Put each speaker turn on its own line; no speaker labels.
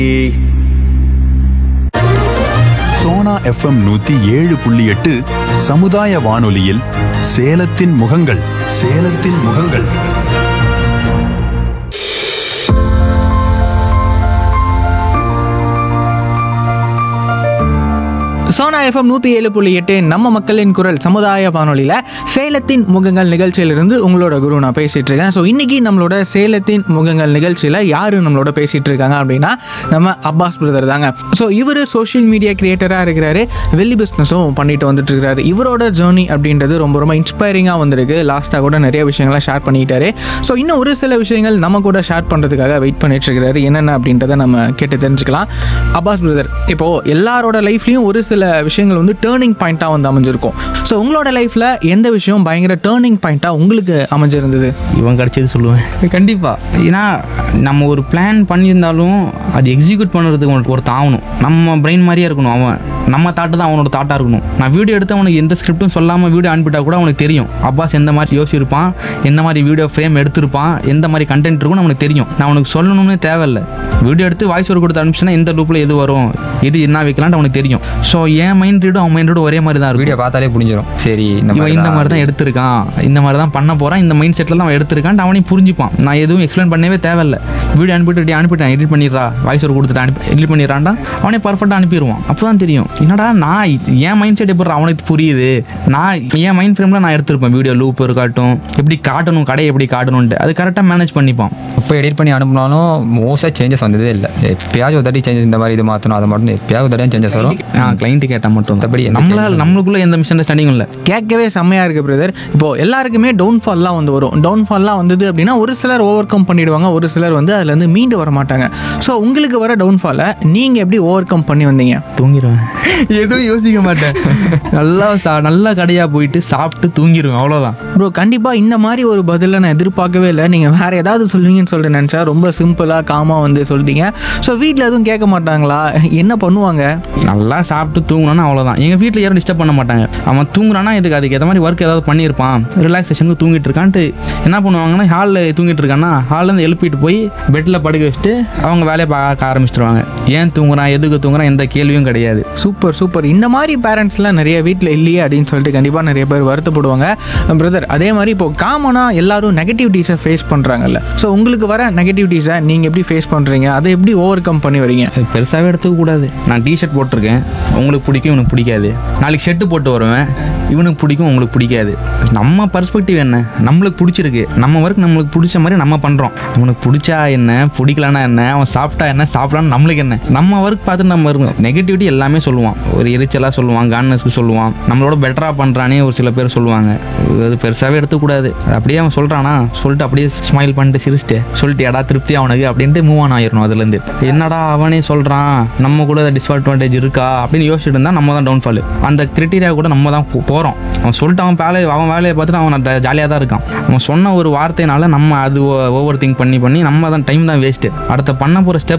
Sona FM நூத்தி ஏழு புள்ளி எட்டு சமுதாய வானொலியில் சேலத்தின் முகங்கள் சேலத்தின் முகங்கள்
சோனா எஃப்எம் நூற்றி ஏழு புள்ளி எட்டு நம்ம மக்களின் குரல் சமுதாய வானொலியில் சேலத்தின் முகங்கள் நிகழ்ச்சியிலிருந்து உங்களோட குரு நான் பேசிட்டு இருக்கேன் ஸோ இன்னைக்கு நம்மளோட சேலத்தின் முகங்கள் நிகழ்ச்சியில் யார் நம்மளோட பேசிட்டு இருக்காங்க அப்படின்னா நம்ம அப்பாஸ் பிரதர் தாங்க ஸோ இவர் சோஷியல் மீடியா கிரியேட்டராக இருக்கிறாரு வெள்ளி பிஸ்னஸும் பண்ணிட்டு வந்துட்டு இருக்காரு இவரோட ஜேர்னி அப்படின்றது ரொம்ப ரொம்ப இன்ஸ்பைரிங்காக வந்திருக்கு லாஸ்ட்டாக கூட நிறைய விஷயங்களை ஷேர் பண்ணிக்கிட்டாரு ஸோ இன்னும் ஒரு சில விஷயங்கள் நம்ம கூட ஷேர் பண்ணுறதுக்காக வெயிட் பண்ணிட்டு இருக்காரு என்னென்ன அப்படின்றத நம்ம கேட்டு தெரிஞ்சுக்கலாம் அப்பாஸ் பிரதர் இப்போ எல்லாரோட லைஃப்லயும் ஒரு சில விஷயங்கள் வந்து டேர்னிங் பாயிண்ட்டாக வந்து அமைஞ்சிருக்கும் ஸோ உங்களோட லைஃப்ல எந்த விஷயம் பயங்கர டேர்னிங் பாயிண்ட்டாக உங்களுக்கு அமைஞ்சிருந்தது
இவன் கிடச்சது சொல்லுவேன் கண்டிப்பாக ஏன்னா நம்ம ஒரு பிளான் பண்ணியிருந்தாலும் அது எக்ஸிக்யூட் பண்ணுறதுக்கு அவனுக்கு ஒருத்தன் ஆகணும் நம்ம பிரெயின் மாதிரியே இருக்கணும் அவன் நம்ம தாட்டு தான் அவனோட தாட்டாக இருக்கணும் நான் வீடியோ எடுத்து அவனுக்கு எந்த ஸ்கிரிப்டும் சொல்லாமல் வீடியோ அனுப்பிட்டா கூட அவனுக்கு தெரியும் அப்பாஸ் எந்த மாதிரி யோசிச்சிருப்பான் எந்த மாதிரி வீடியோ ஃப்ரேம் எடுத்திருப்பான் எந்த மாதிரி கண்டென்ட் இருக்கும்னு அவனுக்கு தெரியும் நான் அவனுக்கு சொல்லணும்னு தேவையில்லை வீடியோ எடுத்து வாய்ஸ் ஒரு கொடுத்து அனுப்பிச்சுன்னா எந்த லூப்பில் எது வரும் எது என்ன வைக்கலான்ட்டு அவனுக்கு தெரியும் ஸோ என் மைண்ட் ரீடும் அவன் மைண்ட் ரீடும் ஒரே மாதிரி தான் இருக்கும்
வீடியோ பார்த்தாலே புரிஞ்சிடும் சரி இந்த
இவன் இந்த மாதிரி தான்
தான்
எடுத்திருக்கான் இந்த மாதிரி தான் பண்ண போறான் இந்த மைண்ட் செட்டில் தான் அவன் எடுத்திருக்கான் அவனையும் புரிஞ்சுப்பான் நான் எதுவும் எக்ஸ்பிளைன் பண்ணவே தேவையில்ல வீடியோ அனுப்பிட்டு "டேய், அனுப்பிட்டேன் எடிட் பண்ணிடுறா வாய்ஸ் ஒரு கொடுத்துட்டு அனுப்பி எடிட் பண்ணிடுறான்டா அவனே பர்ஃபெக்டாக அனுப்பிடுவான் அப்போ தான் தெரியும் என்னடா நான் இ- என் மைண்ட் செட் எப்படி அவனுக்கு புரியுது நான் என் மைண்ட் ஃப்ரேமில் நான் எடுத்திருப்பேன் வீடியோ லூப் இருக்கட்டும் எப்படி காட்டணும் கடையை எப்படி காட்டணும்ட்டு அது கரெக்டாக மேனேஜ் பண்ணிப்பான்
இப்போ எடிட் பண்ணி அனுப்பினாலும் மோஸ்ட்டாக சேஞ்சஸ் வந்ததே இல்லை எப்பயாவது ஒரு தாட்டி சேஞ்சஸ் இந்த மாதிரி இது மாற்றணும் அதை மட்டும் எப்பயாவது ஒரு தாட்டி சேஞ்சஸ் வரும்
நான் கிளைண்ட்டு கேட்டால் மட்டும்
மத்தபடி எந்த
நம்மளால
changes
நம்மளுக்குள்ள எந்த மிஸ் அண்டர்ஸ்டாண்டிங்கும் இல்லை
கேட்கவே செம்மையா இருக்கு பிரதர் இப்போ எல்லாருக்குமே டவுன்ஃபால்லாம் வந்து வரும் டவுன்ஃபால்லாம் வந்தது அப்படின்னா ஒரு சிலர் ஓவர் கம் பண்ணிடுவாங்க ஒரு சிலர் வந்து அதுல இருந்து மீண்டு வர மாட்டாங்க ஸோ உங்களுக்கு வர டவுன்ஃபாலை நீங்க எப்படி ஓவர் கம் பண்ணி வந்தீங்க
தூங்கிடுவேன் எதுவும் யோசிக்க மாட்டேன் நல்லா சா நல்லா கடையாக போயிட்டு சாப்பிட்டு தூங்கிடுவேன் அவ்வளோதான்
ப்ரோ கண்டிப்பாக இந்த மாதிரி ஒரு பதிலை நான் எதிர்பார்க்கவே இல்லை நீங்கள் வேறு ஏதாவது சொல்லுவீங்கன்னு சொல்லிட்டு நினச்சா ரொம்ப சிம்பிளாக காமாக வந்து சொல்லிட்டீங்க ஸோ வீட்டில் எதுவும் கேட்க மாட்டாங்களா என்ன பண்ணுவாங்க
நல்லா சாப்பிட்டு தூங்கணும்னா அவ்வளோதான் எங்கள் வீட்டில் யாரும் டிஸ்டர்ப் பண்ண மாட்டாங்க அவன் தூங்குறானா இதுக்கு அதுக்கு ஏற்ற மாதிரி ஒர்க் ஏதாவது பண்ணியிருப்பான் ரிலாக்ஸேஷனுக்கு தூங்கிட்டு இருக்கான்ட்டு என்ன பண்ணுவாங்கன்னா ஹாலில் தூங்கிட்டு இருக்கான்னா ஹால்லேருந்து எழுப்பிட்டு போய் பெட்டில் படுக்க வச்சுட்டு அவங்க வேலையை பார்க்க ஆரம்பிச்சிட்டுருவாங்க ஏன் தூங்குறான் எதுக்கு தூங்குறான் எந்த கேள்வியும் கிடையாது
சூப்பர் சூப்பர் இந்த மாதிரி பேரண்ட்ஸ்லாம் நிறைய வீட்டில் இல்லையே அப்படின்னு சொல்லிட்டு கண்டிப்பாக நிறைய பேர் வருத்தப்படுவாங்க பிரதர் அதே மாதிரி இப்போ காமனாக எல்லாரும் நெகட்டிவிட்டிஸை ஃபேஸ் பண்ணுறாங்கல்ல ஸோ உங்களுக்கு வர நெகட்டிவிட்டிஸை நீங்கள் எப்படி ஃபேஸ் பண்ணுறீங்க அதை எப்படி ஓவர் கம் பண்ணி வரீங்க
அது பெருசாகவே எடுத்துக்க கூடாது நான் டிஷர்ட் போட்டிருக்கேன் உங்களுக்கு பிடிக்கும் இவனுக்கு பிடிக்காது நாளைக்கு ஷர்ட்டு போட்டு வருவேன் இவனுக்கு பிடிக்கும் உங்களுக்கு பிடிக்காது நம்ம பர்ஸ்பெக்டிவ் என்ன நம்மளுக்கு பிடிச்சிருக்கு நம்ம ஒர்க் நம்மளுக்கு பிடிச்ச மாதிரி நம்ம பண்ணுறோம் அவனுக்கு பிடிச்சா என்ன பிடிக்கலனா என்ன அவன் சாப்பிட்டா என்ன சாப்பிடலான்னு நம்மளுக்கு என்ன நம்ம ஒர்க் பார்த்து நம்ம இருக்கோம் நெகட்டிவிட்டி எல்லாமே சொல்லுவான் ஒரு எரிச்சலாக சொல்லுவான் கான்னஸ்க்கு சொல்லுவான் நம்மளோட பெட்டராக பண்ணுறானே ஒரு சில பேர் சொல்லுவாங்க அது பெருசாகவே எடுத்துக்கூடாது அது அப்படியே அவன் சொல்கிறானா சொல்லிட்டு அப்படியே ஸ்மைல் பண்ணிட்டு சிரிச்சிட்டு சொல்லிட்டு எடா திருப்தி அவனுக்கு அப்படின்ட்டு மூவ் ஆன் ஆயிடணும் அதுலேருந்து என்னடா அவனே சொல்கிறான் நம்ம கூட டிஸ்அட்வான்டேஜ் இருக்கா அப்படின்னு யோசிச்சுட்டு இருந்தால் நம்ம தான் டவுன்ஃபால் அந்த கிரிட்டீரியா கூட நம்ம தான் போகிறோம் அவன் சொல்லிட்டு அவன் வேலையை அவன் வேலையை பார்த்துட்டு அவன் ஜாலியாக தான் இருக்கான் அவன் சொன்ன ஒரு வார்த்தையினால நம்ம அது ஓவர் திங்க் பண்ணி பண்ணி நம்ம தான் டைம் தான் வேஸ்ட்டு அடுத்த பண்ண போகிற ஸ்டெப்